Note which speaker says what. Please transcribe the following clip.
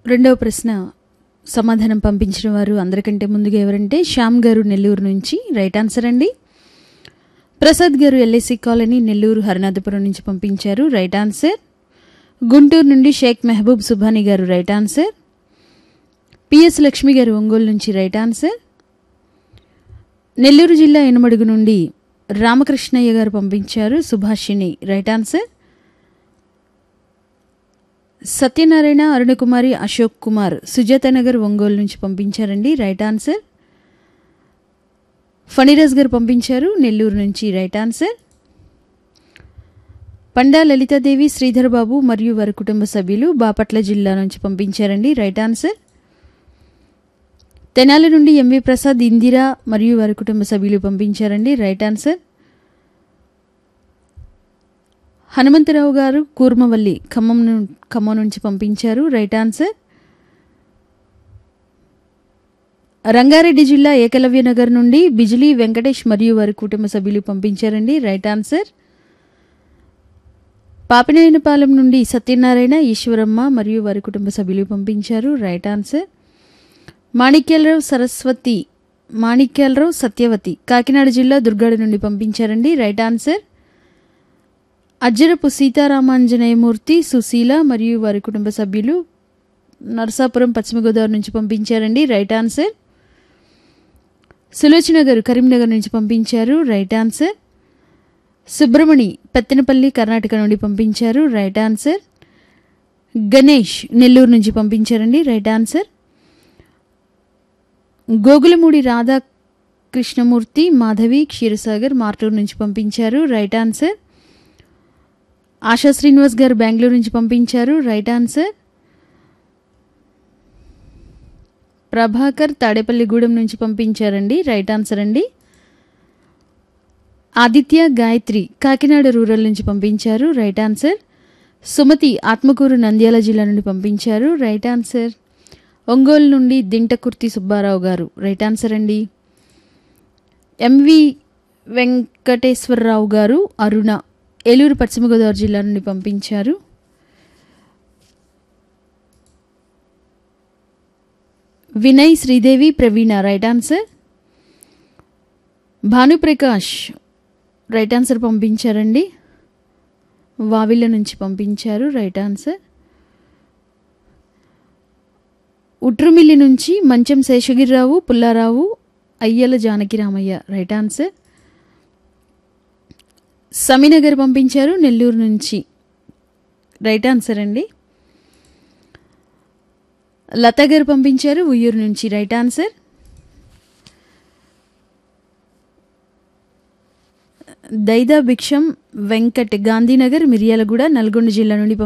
Speaker 1: రెండవ ప్రశ్న సమాధానం పంపించిన వారు అందరికంటే ముందుగా ఎవరంటే శ్యామ్ గారు నెల్లూరు నుంచి రైట్ ఆన్సర్ అండి ప్రసాద్ గారు ఎల్ఐసి కాలనీ నెల్లూరు హరినాథపురం నుంచి పంపించారు రైట్ ఆన్సర్ గుంటూరు నుండి షేక్ మెహబూబ్ సుభాని గారు రైట్ ఆన్సర్ పిఎస్ లక్ష్మి గారు ఒంగోలు నుంచి రైట్ ఆన్సర్ నెల్లూరు జిల్లా ఎనమడుగు నుండి రామకృష్ణయ్య గారు పంపించారు సుభాషిణి రైట్ ఆన్సర్ సత్యనారాయణ అరుణకుమారి అశోక్ కుమార్ సుజాత నగర్ ఒంగోలు నుంచి పంపించారండి రైట్ ఆన్సర్ ఫణిరాజ్ గారు పంపించారు నెల్లూరు నుంచి రైట్ ఆన్సర్ పండా లలితాదేవి శ్రీధర్ బాబు మరియు వారి కుటుంబ సభ్యులు బాపట్ల జిల్లా నుంచి పంపించారండి రైట్ ఆన్సర్ తెనాలి నుండి ఎంవి ప్రసాద్ ఇందిరా మరియు వారి కుటుంబ సభ్యులు పంపించారండి రైట్ ఆన్సర్ హనుమంతరావు గారు కూర్మవల్లి ఖమ్మం ను- ఖమ్మం నుంచి పంపించారు రైట్ ఆన్సర్ రంగారెడ్డి జిల్లా ఏకలవ్య నగర్ నుండి బిజిలీ వెంకటేష్ మరియు వారి కుటుంబ సభ్యులు పంపించారండి రైట్ ఆన్సర్ పాపినేనిపాలెం నుండి సత్యనారాయణ ఈశ్వరమ్మ మరియు వారి కుటుంబ సభ్యులు పంపించారు రైట్ ఆన్సర్ మాణిక్యాలరావు సరస్వతి మాణిక్యాలరావు సత్యవతి కాకినాడ జిల్లా దుర్గాడ నుండి పంపించారండి రైట్ ఆన్సర్ అజ్జరపు సీతారామాంజనేయమూర్తి సుశీల మరియు వారి కుటుంబ సభ్యులు నరసాపురం పశ్చిమ గోదావరి నుంచి పంపించారండి రైట్ ఆన్సర్ సులోచన గారు కరీంనగర్ నుంచి పంపించారు రైట్ ఆన్సర్ సుబ్రమణి పెత్తనపల్లి కర్ణాటక నుండి పంపించారు రైట్ ఆన్సర్ గణేష్ నెల్లూరు నుంచి పంపించారండి రైట్ ఆన్సర్ గోగులమూడి రాధా కృష్ణమూర్తి మాధవి క్షీరసాగర్ మార్టూరు నుంచి పంపించారు రైట్ ఆన్సర్ ఆశా శ్రీనివాస్ గారు బెంగళూరు నుంచి పంపించారు రైట్ ఆన్సర్ ప్రభాకర్ తాడేపల్లిగూడెం నుంచి పంపించారండి రైట్ ఆన్సర్ అండి ఆదిత్య గాయత్రి కాకినాడ రూరల్ నుంచి పంపించారు రైట్ ఆన్సర్ సుమతి ఆత్మకూరు నంద్యాల జిల్లా నుండి పంపించారు రైట్ ఆన్సర్ ఒంగోలు నుండి దింటకుర్తి సుబ్బారావు గారు రైట్ ఆన్సర్ అండి ఎంవి వెంకటేశ్వరరావు గారు అరుణ ఏలూరు పశ్చిమ గోదావరి జిల్లా నుండి పంపించారు Vinay Sridevi Praveena right answer Bhanuprakash right answer పంపించారండి వావిళ్ళ నుంచి పంపించారు రైట్ ఆన్సర్ ఉట్రుమిల్లి నుంచి మంచం శేషగిరిరావు పుల్లారావు అయ్యల జానకిరామయ్య రైట్ ఆన్సర్ సమీనగర్ పంపించారు నెల్లూరు నుంచి రైట్ ఆన్సర్ అండి లత గారు పంపించారు ఉయ్యూరు నుంచి రైట్ ఆన్సర్ దైదా భిక్షం వెంకట్ గాంధీనగర్ మిర్యాలగూడ నల్గొండ జిల్లా నుండి పంపించారు